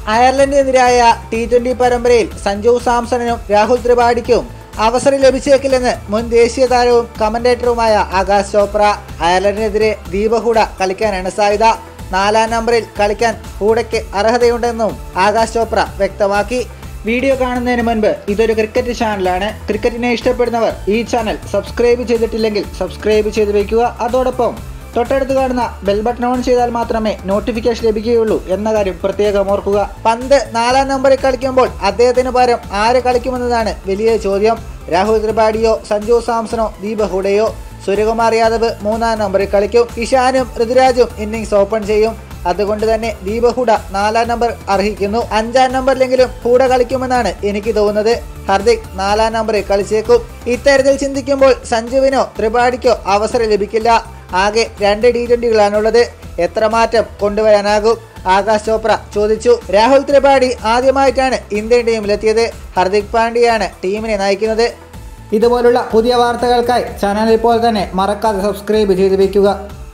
അയർലൻഡിനെതിരായ T twenty പരമ്പരയിൽ സഞ്ജു സാംസണിനും രാഹുൽ ത്രിപാഠിക്കും അവസരം ലഭിച്ചേക്കില്ലെന്ന് മുൻ ദേശീയ താരവും കമന്റേറ്ററുമായ ആകാശ് ചോപ്ര അയർലൻഡിനെതിരെ ദീപഹൂഡ കളിക്കാനാണ് സാധ്യത നാലാം നമ്പറിൽ കളിക്കാൻ ഹൂഡയ്ക്ക് അർഹതയുണ്ടെന്നും ആകാശ് ചോപ്ര വ്യക്തമാക്കി വീഡിയോ കാണുന്നതിന് മുൻപ് ഇതൊരു ക്രിക്കറ്റ് ചാനലാണ് ക്രിക്കറ്റിനെ ഇഷ്ടപ്പെടുന്നവർ ഈ ചാനൽ സബ്സ്ക്രൈബ് ചെയ്തിട്ടില്ലെങ്കിൽ സബ്സ്ക്രൈബ് ചെയ്ത് വയ്ക്കുക അതോടൊപ്പം തൊട്ടടുത്ത് കാണുന്ന ബെൽ ബട്ടൺ ഓൺ ചെയ്താൽ മാത്രമേ നോട്ടിഫിക്കേഷൻ ലഭിക്കുകയുള്ളൂ എന്ന കാര്യം പ്രത്യേകം ഓർക്കുക പന്ത് നാലാം നമ്പറിൽ കളിക്കുമ്പോൾ അദ്ദേഹത്തിന് പകരം ആര് കളിക്കുമെന്നതാണ് വലിയ ചോദ്യം രാഹുൽ ത്രിപാഠിയോ സഞ്ജു സാംസണോ ദീപ ഹുഡയോ സൂര്യകുമാർ യാദവ് മൂന്നാം നമ്പറിൽ കളിക്കും ഇഷാനും ഋതുരാജും ഇന്നിംഗ്സ് ഓപ്പൺ ചെയ്യും അതുകൊണ്ട് തന്നെ ദീപ ഹുഡ നാലാം നമ്പർ അർഹിക്കുന്നു അഞ്ചാം നമ്പറിലെങ്കിലും ഹൂഡ കളിക്കുമെന്നാണ് എനിക്ക് തോന്നുന്നത് ഹർദിക് നാലാം നമ്പറിൽ കളിച്ചേക്കും ഇത്തരത്തിൽ ചിന്തിക്കുമ്പോൾ സഞ്ജുവിനോ ത്രിപാഠിക്കോ അവസരം ലഭിക്കില്ല ആകെ രണ്ട് ടി ട്വന്റികളാണുള്ളത് എത്ര മാറ്റം കൊണ്ടുവരാനാകും ആകാശ് ചോപ്ര ചോദിച്ചു രാഹുൽ ത്രിപാഠി ആദ്യമായിട്ടാണ് ഇന്ത്യൻ ടീമിലെത്തിയത് ഹർദിക് പാണ്ഡ്യയാണ് ടീമിനെ നയിക്കുന്നത് ഇതുപോലുള്ള പുതിയ വാർത്തകൾക്കായി ചാനൽ ഇപ്പോൾ തന്നെ മറക്കാതെ സബ്സ്ക്രൈബ് ചെയ്ത് വയ്ക്കുക